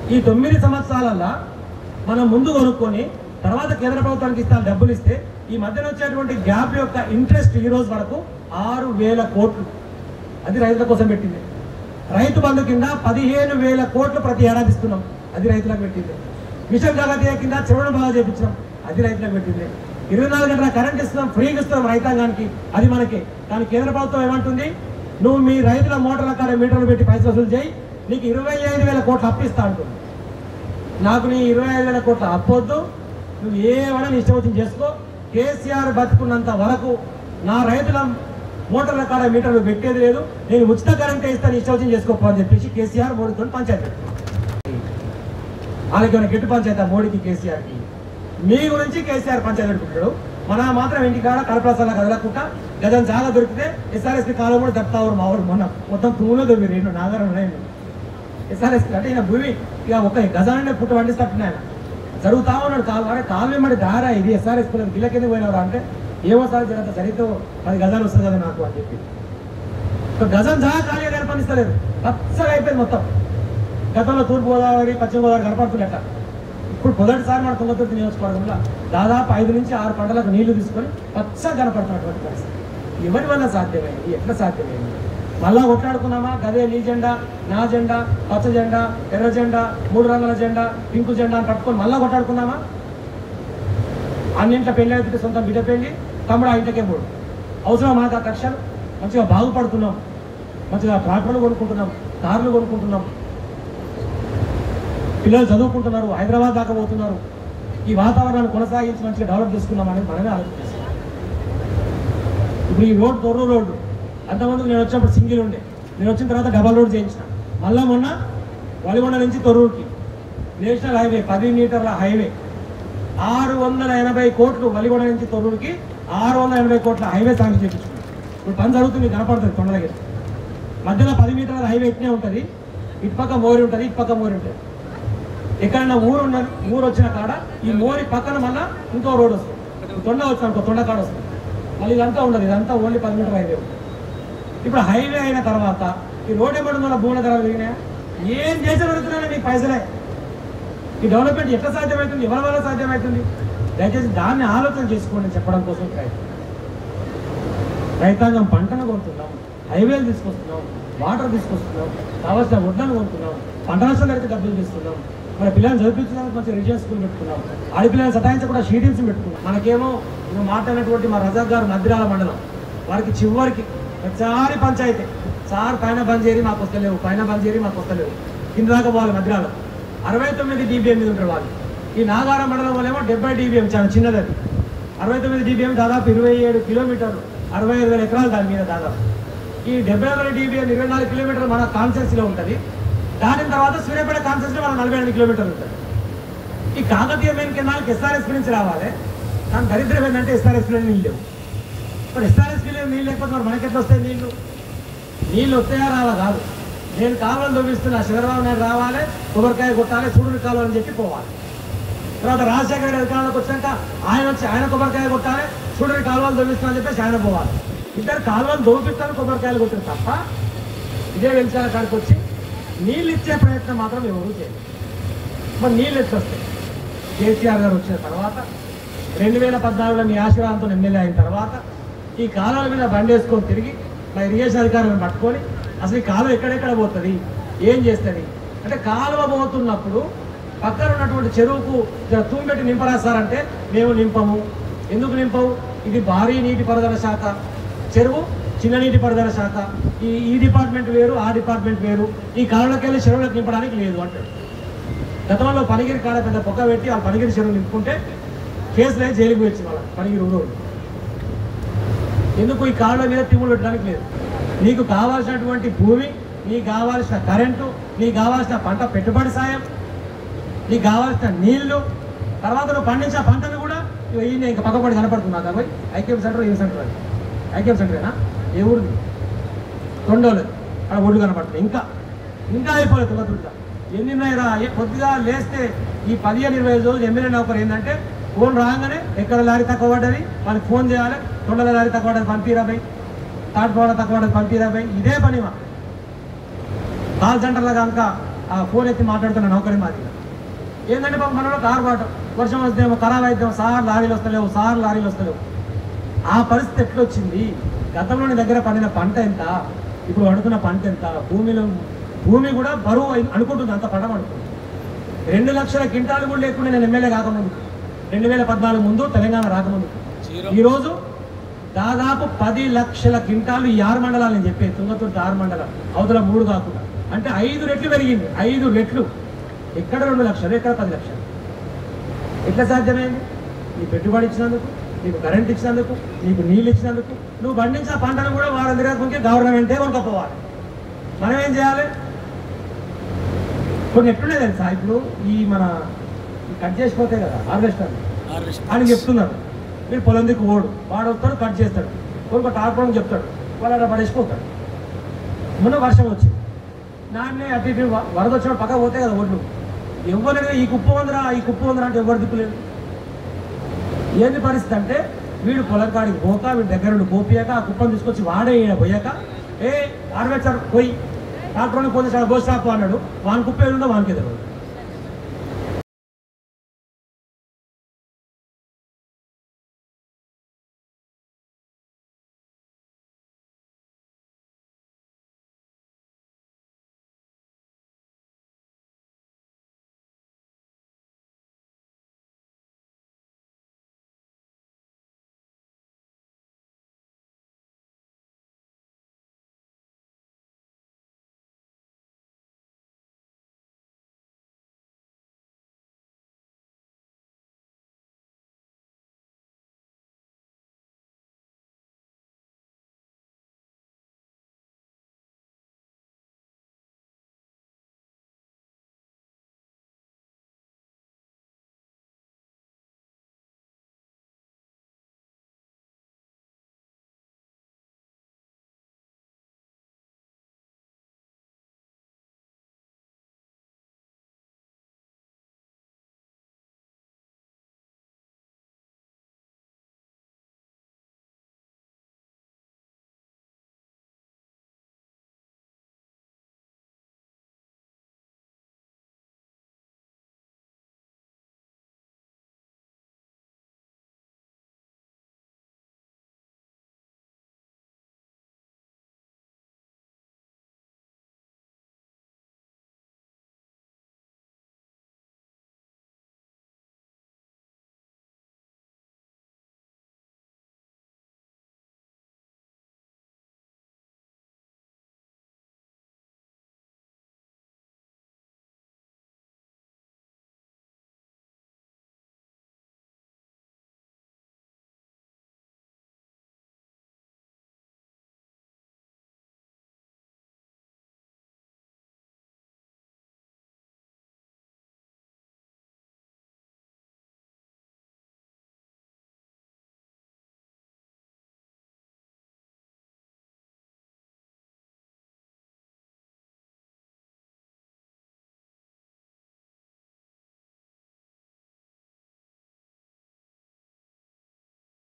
ఈ తొమ్మిది సంవత్సరాలల్లో మనం ముందు కొనుక్కొని తర్వాత కేంద్ర ప్రభుత్వానికి ఇస్తాను డబ్బులు ఇస్తే ఈ మధ్యన వచ్చేటువంటి గ్యాప్ యొక్క ఇంట్రెస్ట్ ఈ రోజు వరకు ఆరు వేల కోట్లు అది రైతుల కోసం పెట్టింది రైతు బంధు కింద పదిహేను వేల కోట్లు ప్రతి ఏడాది ఇస్తున్నాం అది రైతులకు పెట్టింది మిషన్ కాకతీయ కింద చెరువును బాగా చేపించినాం అది రైతులకు పెట్టింది ఇరవై నాలుగు గంటల కరెంట్ ఇస్తున్నాం ఫ్రీగా ఇస్తున్నాం రైతాంగానికి అది మనకి కానీ కేంద్ర ప్రభుత్వం ఏమంటుంది నువ్వు మీ రైతుల మోటార్ల కాడ మీటర్లు పెట్టి పైసలు వసూలు చేయి నీకు ఇరవై ఐదు వేల కోట్లు అప్పిస్తా అంటుంది నాకు నీ ఇరవై ఐదు వేల కోట్ల అప్పొద్దు నువ్వు ఏమైనా నీ ఇష్టం వచ్చింది చేసుకో కేసీఆర్ బతుకున్నంత వరకు నా రైతుల మోటార్ల కాడ మీటర్లు పెట్టేది లేదు నేను ఉచిత కరెంట్ ఇస్తాను ఇష్టం వచ్చింది చేసుకోపో అని చెప్పేసి కేసీఆర్ మోడీతో పంచాయతీ వాళ్ళకి ఏమైనా గిట్టు పంచాయతీ మోడీకి కేసీఆర్కి మీ గురించి కేసీఆర్ పంచాయతీ పెట్టుకుంటాడు మన మాత్రం ఇంటికాడ కడపలసలా కదలకుండా గజం చాలా దొరికితే ఎస్ఆర్ఎస్పి కాలం కూడా తప్పుతావు మా ఊరు మొన్న మొత్తం పువ్వులో దొరికి రెండు నాగరం ఉన్నాయి ఎస్ఆర్ఎస్పి అంటే ఈయన భూమి ఇక ఒక గజాన్ని పుట్ట వండిస్తట్టున్నా ఆయన జరుగుతా ఉన్నాడు కాలు అరే కాలు వెంబడి దారా ఇది ఎస్ఆర్ఎస్ పిల్లలు గిల్ల కింద పోయినవరా అంటే ఏమో సార్ జరంత సరితో పది గజాలు వస్తుంది కదా నాకు అని చెప్పి ఒక గజం జాగా ఖాళీగా కనపడిస్తలేదు పచ్చగా అయిపోయింది మొత్తం గతంలో తూర్పు గోదావరి పశ్చిమ గోదావరి కనపడుతున్నట్ట ఇప్పుడు మొదటిసారి మన తుంగతుర్తి నియోజకవర్గంలో దాదాపు ఐదు నుంచి ఆరు పంటలకు నీళ్లు తీసుకొని పచ్చగా కనపడుతున్నటువంటి పరిస్థితి ఎవరి వల్ల సాధ్యమైంది ఎట్లా సాధ్యమైంది మళ్ళా కొట్లాడుకున్నామా గదే నీ జెండా నా జెండా పచ్చ జెండా ఎర్ర జెండా మూడు రంగుల జెండా పింకు జెండా అని పట్టుకొని మళ్ళా కొట్లాడుకున్నామా అన్నింట్లో పెళ్లి అయితే సొంతం బిడ్డ పెళ్లి తమ్ముడు ఆ ఇంటికే మూడు అవసరం మనకు ఆ కక్షలు మంచిగా బాగుపడుతున్నాం మంచిగా ట్రాక్టర్లు కొనుక్కుంటున్నాం కార్లు కొనుక్కుంటున్నాం పిల్లలు చదువుకుంటున్నారు హైదరాబాద్ దాకా పోతున్నారు ఈ వాతావరణాన్ని కొనసాగించి మంచిగా డెవలప్ చేసుకున్నాం అనేది మనమే ఆలోచించాం ఇప్పుడు ఈ రోడ్ తొర్రు రోడ్డు అంతమందికి నేను వచ్చినప్పుడు సింగిల్ ఉండే నేను వచ్చిన తర్వాత డబల్ రోడ్ చేయించిన మళ్ళా మొన్న వలిగొండ నుంచి తొర్రూరుకి నేషనల్ హైవే పది మీటర్ల హైవే ఆరు వందల ఎనభై కోట్లు వలిగొండ నుంచి తొర్రూరుకి ఆరు వందల ఎనభై కోట్ల హైవే సాంక్షన్ చేయించుకున్నాం ఇప్పుడు పని జరుగుతుంది కనపడుతుంది తొండలకి మధ్యలో పది మీటర్ల హైవే ఇట్నే ఉంటుంది ఇటుపక్క మోరి ఉంటుంది ఇటుపక్క మోరి ఉంటుంది ఎక్కడైనా ఊరు ఉన్నది ఊరు వచ్చిన కాడ ఈ మోరి పక్కన మళ్ళా ఇంకో రోడ్ వస్తుంది ఈ తొండ వచ్చిన ఇంకో తొండ కాడ వస్తుంది మళ్ళీ ఇదంతా ఉండదు ఇదంతా ఓన్లీ పది మీటర్ హైవే ఉంటుంది. ఇప్పుడు హైవే అయిన తర్వాత ఈ రోడ్ ఎప్పుడు ఉన్న భూముల ధరలు పెరిగినాయా ఏం చేసి పెరుగుతున్నాయి మీకు పైసలే ఈ డెవలప్మెంట్ ఎట్లా సాధ్యమవుతుంది ఎవరి వల్ల సాధ్యమవుతుంది దయచేసి దాన్ని ఆలోచన చేసుకోండి చెప్పడం కోసం ప్రయత్నం రైతాంగం పంటను కొంటున్నాం హైవేలు తీసుకొస్తున్నాం వాటర్ తీసుకొస్తున్నాం కావాల్సిన వడ్లను కొంటున్నాం పంట నష్టం కలిగితే డబ్బులు తీస్తున్నాం మన పిల్లల్ని చదివించడానికి మంచి రిజియన్ స్కూల్ పెట్టుకున్నాం ఆడపిల్లల్ని సతాయించకుండా షీటింగ్స్ పెట్టుకున్నాం మనకేమో ఇప్పుడు మాట్లాడినటువంటి మా రజాక్ గారు నద్దిరాల మండలం వారికి చివరికి ప్రతిసారి పంచాయతీ సార్ పైన బంద్ చేయరి మాకు వస్తలేవు పైన బంద్ చేయరి మాకు వస్తలేవు కింద దాకా పోవాలి మద్రాల అరవై తొమ్మిది డీబీఎం మీద ఉంటారు వాళ్ళు ఈ నాగార మండలం వాళ్ళేమో డెబ్బై డీబీఎం చాలా చిన్నది అది అరవై తొమ్మిది డీబీఎం దాదాపు ఇరవై ఏడు కిలోమీటర్లు అరవై ఐదు వేల ఎకరాలు దాని మీద దాదాపు ఈ డెబ్బై వేల డీబీఎం ఇరవై నాలుగు కిలోమీటర్లు మన కాన్సెన్స్లో ఉంటుంది దాని తర్వాత సూర్యాపేట కాన్సెన్స్లో మన నలభై ఎనిమిది కిలోమీటర్లు ఉంటుంది ఈ కాకతీయ మెయిన్ కెనాల్కి ఎస్ఆర్ఎస్ నుంచి రావాలి కానీ దరిద్రం ఏంటంటే ఎస్ఆర్ఎస్ నీళ్ళు లేవు మరి ఎస్ఆర్ఎస్ నీళ్ళు లేకపోతే మరి మనకి ఎట్లా వస్తాయి నీళ్ళు నీళ్ళు వస్తాయా రావా కాదు నేను కావాలని దొబ్బిస్తున్నా చంద్రబాబు నాయుడు రావాలి కొబ్బరికాయ కొట్టాలి సూర్యుడు కావాలని చెప్పి పోవాలి తర్వాత రాజశేఖర రెడ్డి అధికారంలోకి వచ్చాక ఆయన వచ్చి ఆయన కొబ్బరికాయ కొట్టాలి సూర్యుడు కాలువలు దొబ్బిస్తున్నా అని చెప్పేసి ఆయన పోవాలి ఇద్దరు కాలువలు దొబ్బిస్తాను కొబ్బరికాయలు కొట్టిన తప్ప ఇదే వెలిచాల కాడికి వచ్చి నీళ్ళు ఇచ్చే ప్రయత్నం మాత్రం ఎవరు చేయలేదు మరి నీళ్ళు ఎట్లా వస్తాయి కేసీఆర్ గారు వచ్చిన తర్వాత రెండు వేల పద్నాలుగులో మీ ఆశీర్వాదంతో ఎమ్మెల్యే అయిన తర్వాత ఈ కాలువల మీద బండి వేసుకొని తిరిగి మా ఇరిగేషన్ అధికారులను పట్టుకొని అసలు ఈ కాలువ ఎక్కడెక్కడ పోతుంది ఏం చేస్తుంది అంటే కాలువ పోతున్నప్పుడు పక్కన ఉన్నటువంటి చెరువుకు జర తూంబెట్టి నింపరాస్తారంటే మేము నింపము ఎందుకు నింపవు ఇది భారీ నీటి పారుదల శాఖ చెరువు చిన్న నీటి పారుదల శాఖ ఈ ఈ డిపార్ట్మెంట్ వేరు ఆ డిపార్ట్మెంట్ వేరు ఈ కాలువలోకి వెళ్ళి చెరువులకు నింపడానికి లేదు అంటాడు గతంలో పనిగిరి కాడ పెద్ద పొక్క పెట్టి ఆ పనిగిరి చెరువు నింపుకుంటే కేసులు అయితే జైలుకి వచ్చి వాళ్ళ పనిగిరి ఊరోళ్ళు ఎందుకు ఈ కాళ్ళ మీద తిమ్ములు పెట్టడానికి లేదు నీకు కావాల్సినటువంటి భూమి నీకు కావాల్సిన కరెంటు నీకు కావాల్సిన పంట పెట్టుబడి సాయం నీకు కావాల్సిన నీళ్లు తర్వాత నువ్వు పండించిన పంటను కూడా ఇగో ఈయన ఇంకా పక్కపడి కనపడుతున్నా కాబట్టి ఐక్యం సెంటర్ ఏ సెంటర్ అది ఐక్యం సెంటరేనా ఏ ఊరిది తొండోలు అక్కడ ఒడ్డు కనపడుతుంది ఇంకా ఇంకా అయిపోలేదు తుంగతుర్త ఎన్ని ఉన్నాయిరా ఏ కొద్దిగా లేస్తే ఈ పదిహేను ఇరవై ఐదు రోజులు ఎమ్మెల్యే నౌకరు ఏంటంటే ఫోన్ రాగానే ఎక్కడ లారీ తక్కువ పడ్డది వాళ్ళకి ఫోన్ చేయాలి తొండల లారీ తక్కువ పడ్డది పంపిరా బై తాటిపోవడం తక్కువ పడ్డది పంపిరా బై ఇదే పని మా కాల్ సెంటర్లో కనుక ఆ ఫోన్ ఎత్తి మాట్లాడుతున్న నౌకరి మాది ఏంటంటే పాపం మనలో కారు పాట వర్షం వస్తేమో ఖరాబ్ అయితేమో సార్ లారీలు వస్తలేవు సార్ లారీలు వస్తలేవు ఆ పరిస్థితి ఎట్లా వచ్చింది గతంలో నీ దగ్గర పండిన పంట ఎంత ఇప్పుడు పడుతున్న పంట ఎంత భూమిలో భూమి కూడా బరువు అయి- అనుకుంటుంది అంత పంట అనుకుంటుంది రెండు లక్షల క్వింటాలు కూడా లేకుండా నేను ఎమ్మెల్యే కాకముందు రెండు వేల పద్నాలుగు ముందు తెలంగాణ రాకముందు ఈరోజు దాదాపు పది లక్షల క్వింటాలు ఈ ఆరు మండలాలు నేను చెప్పే తుంగతుర్తి ఆరు మండలాలు అవతల మూడు కాకుండా అంటే ఐదు రెట్లు పెరిగింది ఐదు రెట్లు ఎక్కడ రెండు లక్షలు ఎక్కడ పది లక్షలు ఎట్లా సాధ్యమైంది నీ పెట్టుబడి ఇచ్చినందుకు నీకు కరెంట్ ఇచ్చినందుకు నీకు నీళ్ళు ఇచ్చినందుకు నువ్వు పండించిన పంటను కూడా వారం తిరగకుంటే గవర్నమెంటే కొనుక్కపోవాలి మనం ఏం చేయాలి కొన్ని ఎట్లున్నాయి తెలుసా ఇప్పుడు ఈ మన ఈ కట్ చేసిపోతే కదా హార్వెస్టర్ అని చెప్తున్నారు మీరు పొలం దిక్కు ఓడు వాడు వస్తాడు కట్ చేస్తాడు ఒక టార్పడం చెప్తాడు వాడు అలా పడేసిపోతాడు మొన్న వర్షం వచ్చింది నాన్నే అటు ఇటు వ- వరద వచ్చిన పక్క పోతే కదా ఒడ్లు ఎవరు ఈ కుప్ప ఉందిరా ఈ కుప్ప ఉందిరా అంటే ఎవరు దిక్కులేదు ఏంది పరిస్థితి అంటే వీడు పొలం కాడికి పోక వీడి దగ్గర నుండి పోపియాక ఆ కుప్పను తీసుకొచ్చి వాడే ఈయన పోయాక ఏ హార్వెస్టర్ పోయి డాక్టర్ని పోతే చాలా బోస్ రాపు అన్నాడు వాని కుప్ప ఏడుందో వానికి తెలియదు